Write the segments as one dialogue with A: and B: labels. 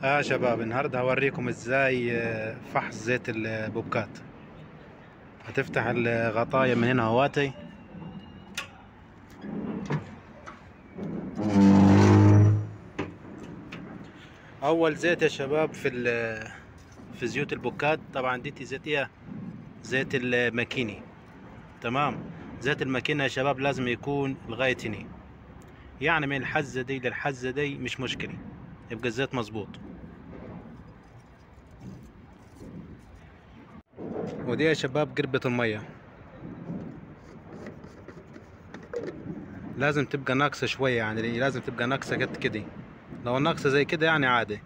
A: اه شباب النهارده هوريكم ازاي آه، فحص زيت البوكات هتفتح الغطاية من هنا هواتي اول زيت يا شباب في ال- في زيوت البوكات طبعا دي زيت ايه زيت الماكيني تمام زيت الماكينة يا شباب لازم يكون لغاية هنا يعني من الحزة دي للحزة دي مش مشكلة يبقى الزيت مظبوط ودي يا شباب قربة المية لازم تبقى ناقصة شوية يعني لازم تبقى ناقصة قد كده لو ناقصة زي كده يعني عادي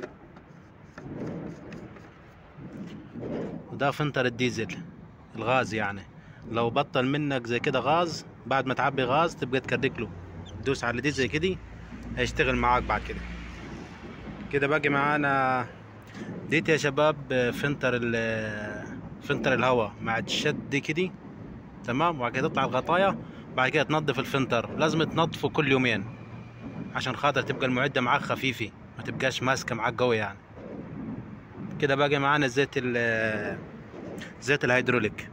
A: وده فلتر الديزل الغاز يعني لو بطل منك زي كده غاز بعد ما تعبي غاز تبقى تكرك له تدوس على دي زي كده هيشتغل معاك بعد كده كده باقي معانا ديت يا شباب فلتر ال فلتر الهواء مع الشد دي كده تمام وبعد كده تطلع الغطايا بعد كده تنظف الفلتر لازم تنظفه كل يومين عشان خاطر تبقى المعدة معاك خفيفة ما تبقاش ماسكة معاك قوي يعني كده باقي معانا زيت ال زيت الهيدروليك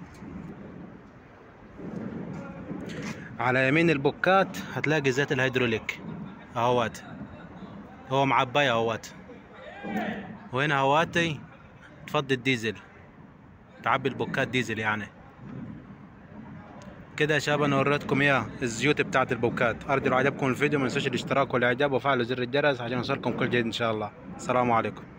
A: على يمين البوكات هتلاقي زيت الهيدروليك اهوات هو معباية اهوات وهنا هواتي تفضي الديزل تعبي البوكات ديزل يعني كده يا شباب انا وريتكم اياه الزيوت بتاعت البوكات ارجو لو عجبكم الفيديو ما تنسوش الاشتراك والاعجاب وفعلوا زر الجرس عشان يوصلكم كل جديد ان شاء الله السلام عليكم